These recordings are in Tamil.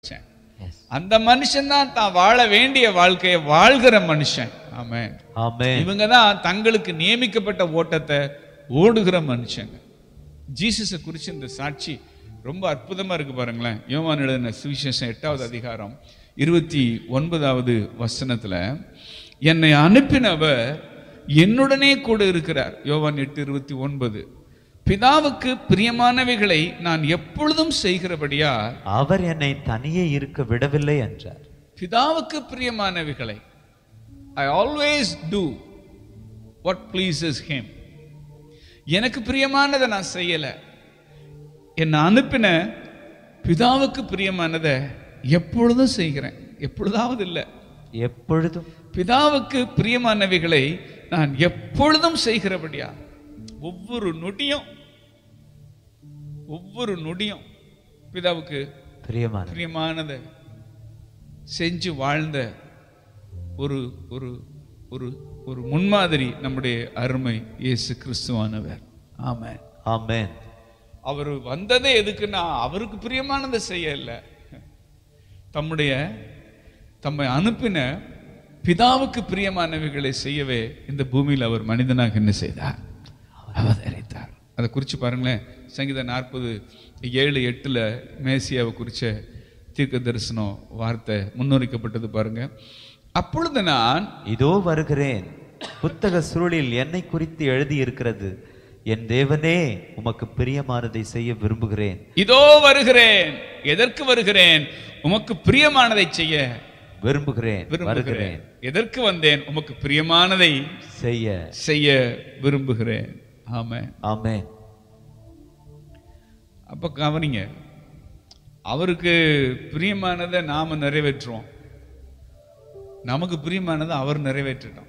மனுஷன் Yes. அந்த மனுஷன் தான் தான் வாழ வேண்டிய வாழ்க்கையை வாழ்கிற மனுஷன் ஆமென் Amen. இவங்க தான் தங்களுக்கு நியமிக்கப்பட்ட ஓட்டத்தை ஓடுகிற மனுஷங்க ஜீசஸை குறித்து இந்த சாட்சி ரொம்ப அற்புதமா இருக்கு பாருங்களேன் யோவான் எழுதின சுவிசேஷம் எட்டாவது அதிகாரம் இருபத்தி ஒன்பதாவது வசனத்துல என்னை அனுப்பினவர் என்னுடனே கூட இருக்கிறார் யோவான் எட்டு இருபத்தி ஒன்பது பிதாவுக்கு பிரியமானவைகளை நான் எப்பொழுதும் செய்கிறபடியா அவர் என்னை தனியே இருக்க விடவில்லை என்றார் பிதாவுக்கு பிரியமானவைகளை I always do what pleases him எனக்கு பிரியமானதை நான் செய்யல என்னை அனுப்பின பிதாவுக்கு பிரியமானதை எப்பொழுதும் செய்கிறேன் எப்பொழுதாவது இல்லை எப்பொழுதும் பிதாவுக்கு பிரியமானவைகளை நான் எப்பொழுதும் செய்கிறபடியா ஒவ்வொரு நொடியும் ஒவ்வொரு நொடியும் பிதாவுக்கு பிரியமான பிரியமானதை செஞ்சு வாழ்ந்த ஒரு ஒரு ஒரு ஒரு முன்மாதிரி நம்முடைய அருமை இயேசு கிறிஸ்துவானவர் ஆமென் ஆமென் அவர் வந்ததே எதுக்குன்னா அவருக்கு பிரியமானதை செய்ய இல்லை தம்முடைய தம்மை அனுப்பின பிதாவுக்கு பிரியமானவைகளை செய்யவே இந்த பூமியில் அவர் மனிதனாக என்ன செய்தார் அவதரித்தார் அதை குறித்து பாருங்களேன் சங்கீதம் நாற்பது ஏழு எட்டுல மேசியாவை குறிச்ச தீர்க்க தரிசனம் வார்த்தை முன்னுரைக்கப்பட்டது பாருங்க அப்பொழுது நான் இதோ வருகிறேன் புத்தக சுருளில் என்னை குறித்து எழுதி இருக்கிறது என் தேவனே உமக்கு பிரியமானதை செய்ய விரும்புகிறேன் இதோ வருகிறேன் எதற்கு வருகிறேன் உமக்கு பிரியமானதை செய்ய விரும்புகிறேன் விரும்புகிறேன் வருகிறேன் எதற்கு வந்தேன் உமக்கு பிரியமானதை செய்ய செய்ய விரும்புகிறேன் ஆமென் ஆமென் அப்ப கவனிங்க அவருக்கு பிரியமானதை நாம நிறைவேற்றுவோம் நமக்கு பிரியமானதை அவர் நிறைவேற்றட்டும்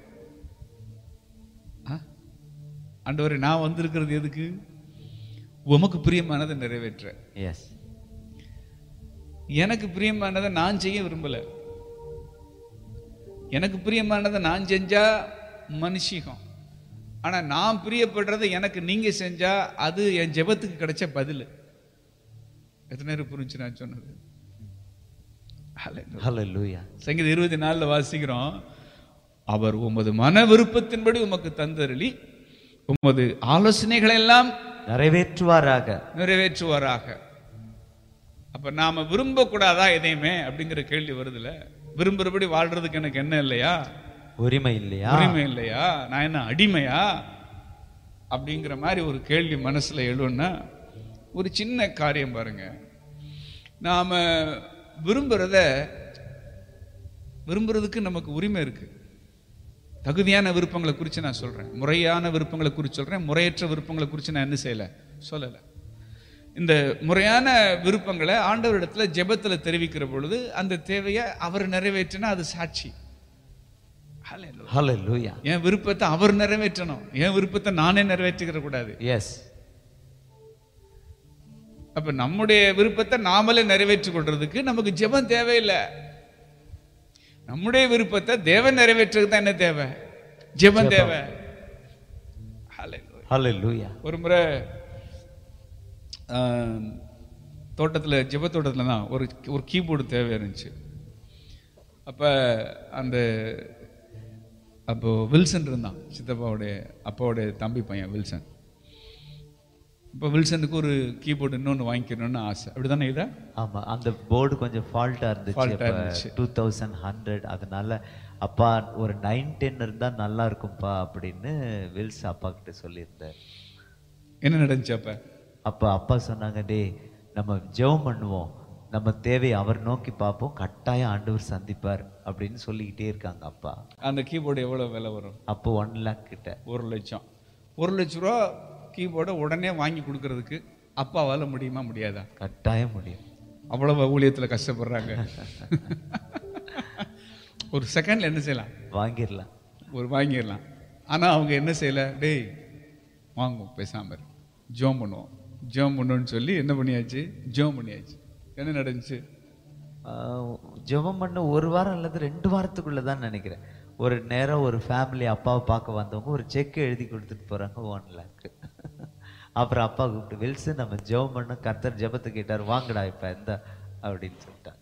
ஆ? ஆண்டவரே நான் வந்திருக்கிறது எதுக்கு உமக்கு பிரியமானதை நிறைவேற்ற எஸ் எனக்கு பிரியமானதை நான் செய்ய விரும்பல எனக்கு பிரியமானதை நான் செஞ்சா மனுஷிகம் ஆனா நான் பிரியப்படுறதை எனக்கு நீங்க செஞ்சா அது என் ஜெபத்துக்கு கிடைச்ச பதில் எத்தனை நேரம் புரிஞ்சு நான் சொன்னது Hallelujah. ஹalleluya சங்கீதம் இருபத்தி நாலுல வாசிக்கிறோம் அவர் உமது மன விருப்பத்தின்படி உமக்கு தந்தருளி உமது ஆலோசனைகளை எல்லாம் நிறைவேற்றுவாராக நிறைவேற்றுவாராக அப்ப நாம விரும்ப கூடாதா எதையுமே அப்படிங்கிற கேள்வி வருதுல விரும்புறபடி வாழ்றதுக்கு எனக்கு என்ன இல்லையா உரிமை இல்லையா உரிமை இல்லையா நான் என்ன அடிமையா அப்படிங்கிற மாதிரி ஒரு கேள்வி மனசுல எழுன்னா ஒரு சின்ன காரியம் பாருங்க நாம விரும்புறத விரும்புறதுக்கு நமக்கு உரிமை இருக்கு தகுதியான விருப்பங்களை குறித்து நான் சொல்றேன் முறையான விருப்பங்களை குறித்து சொல்றேன் முறையற்ற விருப்பங்களை குறித்து நான் என்ன செய்யல சொல்லலை இந்த முறையான விருப்பங்களை ஆண்டவரிடத்துல ஜெபத்துல தெரிவிக்கிற பொழுது அந்த தேவையை அவர் நிறைவேற்றினா அது சாட்சி Hallelujah. ஹalleluya என் விருப்பத்தை அவர் நிறைவேற்றணும் என் விருப்பத்தை நானே நிறைவேற்றிக்கிற கூடாது எஸ் அப்ப நம்முடைய விருப்பத்தை நாமளே நிறைவேற்றிக் கொள்றதுக்கு நமக்கு ஜெபம் தேவையில்லை நம்முடைய விருப்பத்தை தேவன் நிறைவேற்றுறதுக்கு தான் என்ன தேவை ஜெபம் தேவை Hallelujah. ஹalleluya ஒரு முறை ஆஹ், தோட்டத்துல ஜெப தோட்டத்துல தான் ஒரு ஒரு கீபோர்டு தேவையா இருந்துச்சு அப்ப அந்த அப்போ வில்சன் இருந்தான் சித்தப்பாவுடைய அப்பாவுடைய தம்பி பையன் வில்சன் இப்போ வில்சனுக்கு ஒரு கீபோர்டு இன்னொன்று வாங்கிக்கணும்னு ஆசை அப்படிதானே இதா ஆமா அந்த போர்டு கொஞ்சம் ஃபால்ட்டா Fault ஆ இருந்துச்சு இருந்துச்சு. டூ தௌசண்ட் ஹண்ட்ரட் அதனால அப்பா ஒரு நைன் டென் இருந்தா நல்லா இருக்கும்பா அப்படின்னு வில்ஸ் அப்பா கிட்ட சொல்லியிருந்தார் என்ன நடந்துச்சு அப்ப அப்ப அப்பா சொன்னாங்க டேய் நம்ம ஜெபம் பண்ணுவோம் நம்ம தேவையை அவர் நோக்கி பார்ப்போம் கட்டாயம் ஆண்டவர் சந்திப்பார் அப்படின்னு சொல்லிக்கிட்டே இருக்காங்க அப்பா அந்த கீபோர்டு எவ்வளவு விலை வரும் அப்போ ஒன் லேக் கிட்ட ஒரு லட்சம் ஒரு லட்ச ரூபா கீபோர்டை உடனே வாங்கி கொடுக்கறதுக்கு அப்பாவால முடியுமா முடியாதா கட்டாயம் முடியும் அவ்வளவு ஊழியத்துல கஷ்டப்படுறாங்க ஒரு செகண்ட்ல என்ன செய்யலாம் வாங்கிடலாம் ஒரு வாங்கிடலாம் ஆனா அவங்க என்ன செய்யல டேய் வாங்குவோம் பேசாம இரு. ஜோம் பண்ணுவோம் ஜோம் பண்ணுவோம்னு சொல்லி என்ன பண்ணியாச்சு ஜோம் பண்ணியாச்சு என்ன நடந்துச்சு ஆஹ் ஜெபம் பண்ண ஒரு வாரம் அல்லது ரெண்டு வாரத்துக்குள்ள தான் நினைக்கிறேன் ஒரு நேரம் ஒரு ஃபேமிலி அப்பாவை பார்க்க வந்தவங்க ஒரு செக் எழுதி கொடுத்துட்டு போறாங்க ஒன் லேக் அப்புறம் அப்பா கூப்பிட்டு வில்சன் நம்ம ஜெபம் பண்ண கர்த்தர் ஜெபத்தை கேட்டார் வாங்கடா இப்ப எந்த அப்படின்னு சொல்லிட்டாங்க